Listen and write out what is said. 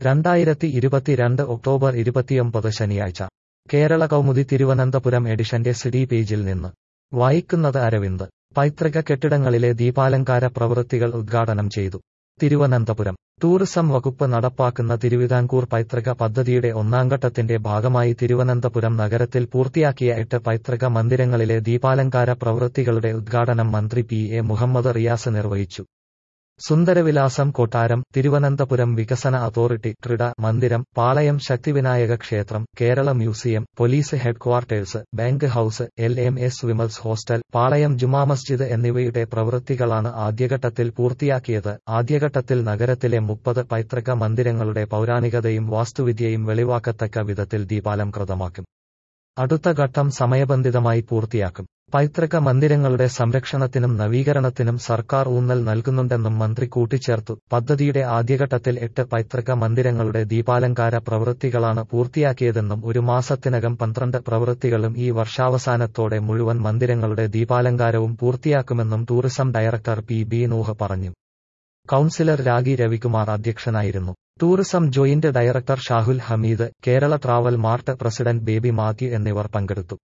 രണ്ടായിരത്തി ഇരുപത്തിരണ്ട് ഒക്ടോബർ ഇരുപത്തിയൊമ്പത് ശനിയാഴ്ച കേരള കൗമുദി തിരുവനന്തപുരം എഡിഷന്റെ സിഡി പേജിൽ നിന്ന് വായിക്കുന്നത് അരവിന്ദ് പൈതൃക കെട്ടിടങ്ങളിലെ ദീപാലങ്കാര പ്രവൃത്തികൾ ഉദ്ഘാടനം ചെയ്തു തിരുവനന്തപുരം ടൂറിസം വകുപ്പ് നടപ്പാക്കുന്ന തിരുവിതാംകൂർ പൈതൃക പദ്ധതിയുടെ ഒന്നാംഘട്ടത്തിന്റെ ഭാഗമായി തിരുവനന്തപുരം നഗരത്തിൽ പൂർത്തിയാക്കിയ എട്ട് പൈതൃക മന്ദിരങ്ങളിലെ ദീപാലങ്കാര പ്രവൃത്തികളുടെ ഉദ്ഘാടനം മന്ത്രി പി എ മുഹമ്മദ് റിയാസ് നിർവഹിച്ചു സുന്ദരവിലാസം കൊട്ടാരം തിരുവനന്തപുരം വികസന അതോറിറ്റി ട്രിഡ മന്ദിരം പാളയം ശക്തിവിനായക ക്ഷേത്രം Kerala museum police headquarters bank house L M S Vimals hostel Palayam ജുമാ മസ്ജിദ് എന്നിവയുടെ പ്രവൃത്തികളാണ് ആദ്യഘട്ടത്തിൽ പൂർത്തിയാക്കിയത് ആദ്യഘട്ടത്തിൽ നഗരത്തിലെ മുപ്പത് പൈതൃക മന്ദിരങ്ങളുടെ പൗരാണികതയും വാസ്തുവിദ്യയും വെളിവാക്കത്തക്ക വിധത്തിൽ ദീപാലംകൃതമാക്കും അടുത്ത ഘട്ടം സമയബന്ധിതമായി പൂർത്തിയാക്കും പൈതൃക മന്ദിരങ്ങളുടെ സംരക്ഷണത്തിനും നവീകരണത്തിനും സർക്കാർ ഊന്നൽ നൽകുന്നുണ്ടെന്നും മന്ത്രി കൂട്ടിച്ചേർത്തു പദ്ധതിയുടെ ആദ്യഘട്ടത്തിൽ എട്ട് പൈതൃക മന്ദിരങ്ങളുടെ ദീപാലങ്കാര പ്രവൃത്തികളാണ് പൂർത്തിയാക്കിയതെന്നും ഒരു മാസത്തിനകം പന്ത്രണ്ട് പ്രവൃത്തികളും ഈ വർഷാവസാനത്തോടെ മുഴുവൻ മന്ദിരങ്ങളുടെ ദീപാലങ്കാരവും പൂർത്തിയാക്കുമെന്നും tourism director P B Nooh പറഞ്ഞു കൌൺസിലർ രാഗി രവികുമാർ അധ്യക്ഷനായിരുന്നു tourism joint director Shahul Hameed Kerala travel mart president Baby Mathew എന്നിവർ പങ്കെടുത്തു